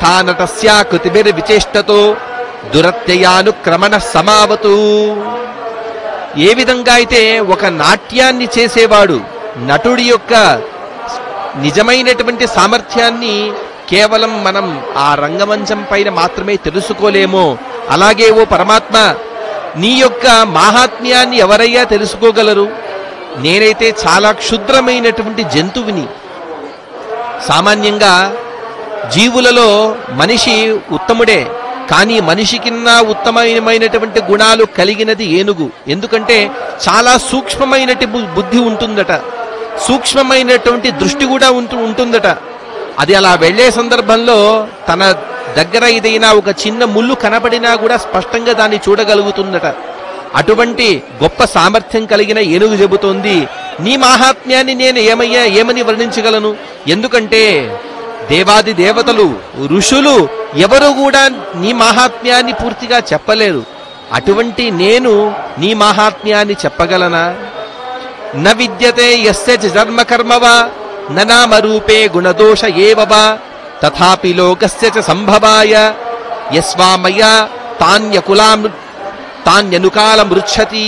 యథానటస్యా కృతిభిర్ విచేష్టతో దురత్యయానుక్రమణ సమావతు ఏ విధంగా అయితే ఒక నాట్యాన్ని చేసేవాడు నటుడి యొక్క నిజమైనటువంటి సామర్థ్యాన్ని కేవలం మనం ఆ రంగమంచం పైన మాత్రమే తెలుసుకోలేమో అలాగే ఓ పరమాత్మ నీ యొక్క మాహాత్మ్యాన్ని ఎవరయ్యా తెలుసుకోగలరు నేనైతే చాలా క్షుద్రమైనటువంటి జంతువుని సామాన్యంగా జీవులలో మనిషి ఉత్తముడే కానీ మనిషి కింద ఉత్తమమైనటువంటి గుణాలు కలిగినది ఏనుగు ఎందుకంటే చాలా సూక్ష్మమైనటి బు- బుద్ధి ఉంటుందట సూక్ష్మమైనటువంటి దృష్టి కూడా ఉంటు ఉంటుందట అది అలా వెళ్ళే సందర్భంలో తన దగ్గర ఏదైనా ఒక చిన్న ముళ్ళు కనపడినా కూడా స్పష్టంగా దాన్ని చూడగలుగుతుందట అటువంటి గొప్ప సామర్థ్యం కలిగిన ఏనుగు చెబుతోంది నీ మాహాత్మ్యాన్ని నేను ఏమయ్యా ఏమని వర్ణించగలను ఎందుకంటే దేవాది దేవతలు ఋషులు ఎవరు కూడా నీ మాహాత్మ్యాన్ని పూర్తిగా చెప్పలేరు అటువంటి నేను నీ మాహాత్మ్యాన్ని చెప్పగలనా న విద్యతే యస్య చ జన్మ కర్మవా న నామరూపే గుణదోష ఏవవా తథాపి లోకస్య చ సంభవాయ యస్వామయ తాన్యకులాం తాన్యనుకాల మృచ్చతి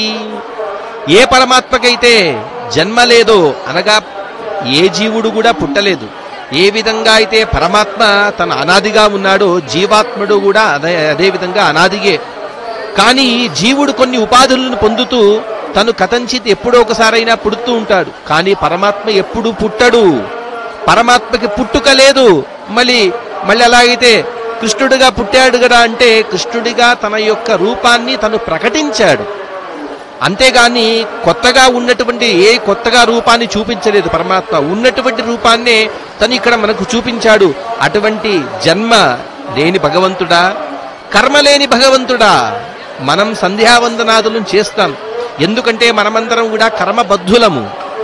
ఏ పరమాత్మకైతే జన్మ లేదో అనగా ఏ జీవుడు కూడా పుట్టలేదు ఏ విధంగా అయితే పరమాత్మ తన అనాదిగా ఉన్నాడో జీవాత్ముడు కూడా అదే అదే విధంగా అనాదిగే కానీ జీవుడు కొన్ని ఉపాధులను పొందుతూ తను కథంచిత్ ఎప్పుడో ఒకసారైనా పుడుతూ ఉంటాడు కానీ పరమాత్మ ఎప్పుడు పుట్టడు పరమాత్మకి పుట్టుక లేదు మళ్ళీ మళ్ళీ అలాగైతే కృష్ణుడిగా పుట్టాడు కదా అంటే కృష్ణుడిగా తన యొక్క రూపాన్ని తను ప్రకటించాడు అంతేగాని కొత్తగా ఉన్నటువంటి ఏ కొత్తగా రూపాన్ని చూపించలేదు పరమాత్మ ఉన్నటువంటి రూపాన్నే తను ఇక్కడ మనకు చూపించాడు అటువంటి జన్మ లేని భగవంతుడా కర్మ లేని భగవంతుడా మనం సంధ్యావందనాదులను చేస్తాం ఎందుకంటే మనమందరం కూడా కర్మబద్ధులము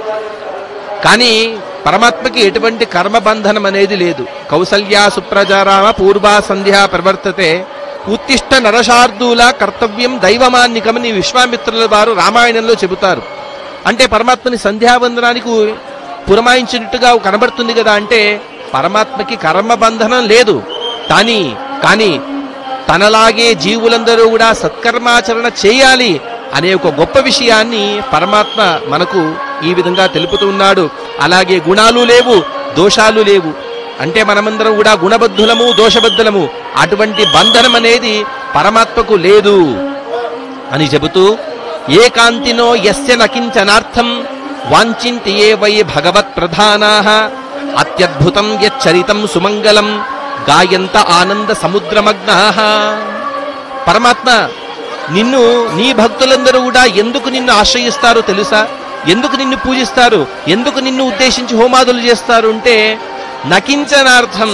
కానీ పరమాత్మకి ఎటువంటి కర్మబంధనం అనేది లేదు కౌసల్యా సుప్రజారామ పూర్వా సంధ్యా ప్రవర్తతే ఉత్తిష్ట నరశార్దూల కర్తవ్యం దైవమాన్నికమని విశ్వామిత్రుల వారు రామాయణంలో చెబుతారు అంటే పరమాత్మని సంధ్యావందనానికి పురమాయించినట్టుగా కనబడుతుంది కదా అంటే పరమాత్మకి కర్మబంధనం లేదు కానీ కానీ తనలాగే జీవులందరూ కూడా సత్కర్మాచరణ చేయాలి అనే ఒక గొప్ప విషయాన్ని పరమాత్మ మనకు ఈ విధంగా తెలుపుతూ ఉన్నాడు అలాగే గుణాలు లేవు దోషాలు లేవు అంటే మనమందరం కూడా గుణబద్ధులము దోషబద్ధులము అటువంటి బంధనం అనేది పరమాత్మకు లేదు అని చెబుతూ ఏకాంతినో యస్య నకించనార్థం వాంఛింతి ఏ వై భగవత్ ప్రధానాః అత్యద్భుతం యచ్చరితం సుమంగళం గాయంత ఆనంద సముద్రమగ్నాః పరమాత్మ నిన్ను నీ భక్తులందరూ కూడా ఎందుకు నిన్ను ఆశ్రయిస్తారో తెలుసా ఎందుకు నిన్ను పూజిస్తారు ఎందుకు నిన్ను ఉద్దేశించి హోమాదులు చేస్తారు అంటే నకించనార్థం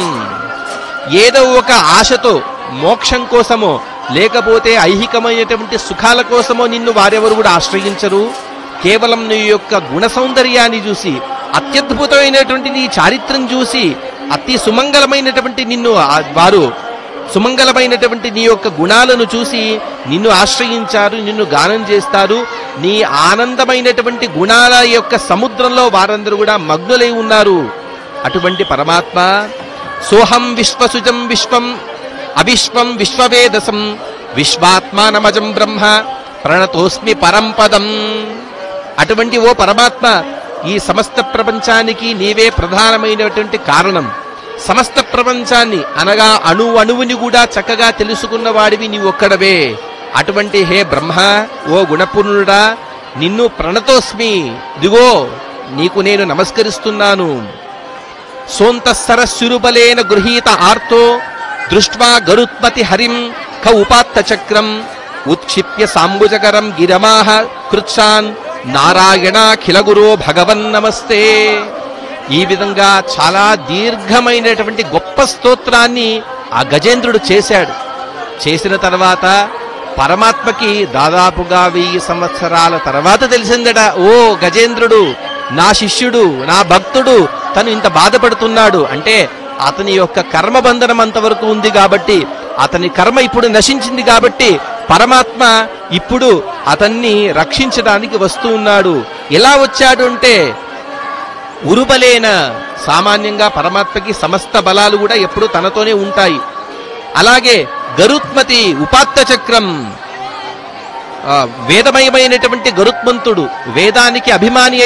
ఏదో ఒక ఆశతో మోక్షం కోసమో లేకపోతే ఐహికమైనటువంటి సుఖాల కోసమో నిన్ను వారెవరు కూడా ఆశ్రయించరు కేవలం నీ యొక్క గుణ సౌందర్యాన్ని చూసి అత్యద్భుతమైనటువంటి నీ చారిత్రం చూసి అతి సుమంగళమైనటువంటి నిన్ను ఆ- వారు సుమంగళమైనటువంటి నీ యొక్క గుణాలను చూసి నిన్ను ఆశ్రయించారు నిన్ను గానం చేస్తారు నీ ఆనందమైనటువంటి గుణాల యొక్క సముద్రంలో వారందరూ కూడా మగ్నులై ఉన్నారు అటువంటి పరమాత్మ సోహం విశ్వసుజం విశ్వం అవిశ్వం విశ్వవేదసం విశ్వాత్మానమజం బ్రహ్మ ప్రణతోస్మి పరంపదం అటువంటి ఓ పరమాత్మ ఈ సమస్త ప్రపంచానికి నీవే ప్రధానమైనటువంటి కారణం సమస్త ప్రపంచాన్ని అనగా అణు అణువుని కూడా చక్కగా తెలుసుకున్న వాడివి నీవు ఒక్కడవే అటువంటి హే బ్రహ్మ ఓ గుణపూర్ణుడా నిన్ను ప్రణతోస్మి దిగో నీకు నేను నమస్కరిస్తున్నాను సోంతఃసరస్సురుబలేన గృహీత ఆర్తో దృష్ట్వా గరుత్మతి హరిం ఖ ఉపాత్త చక్రం ఉత్క్షిప్య సాంబుజకరం గిరమాహ కృత్సాన్ నారాయణాఖిల గురో భగవన్ నమస్తే ఈ విధంగా చాలా దీర్ఘమైనటువంటి గొప్ప స్తోత్రాన్ని ఆ గజేంద్రుడు చేశాడు చేసిన తర్వాత పరమాత్మకి దాదాపుగా వెయ్యి సంవత్సరాల తర్వాత తెలిసిందట ఓ గజేంద్రుడు నా శిష్యుడు నా భక్తుడు తను ఇంత బాధపడుతున్నాడు అంటే అతని యొక్క కర్మబంధనం అంతవరకు ఉంది కాబట్టి అతని కర్మ ఇప్పుడు నశించింది కాబట్టి పరమాత్మ ఇప్పుడు అతన్ని రక్షించడానికి వస్తూ ఉన్నాడు ఎలా వచ్చాడు అంటే ఉరుబలేన సామాన్యంగా పరమాత్మకి సమస్త బలాలు కూడా ఎప్పుడూ తనతోనే ఉంటాయి అలాగే గరుత్మతి ఉపాత్త చక్రం ఆ, వేదమయమైనటువంటి గరుత్మంతుడు వేదానికి అభిమాని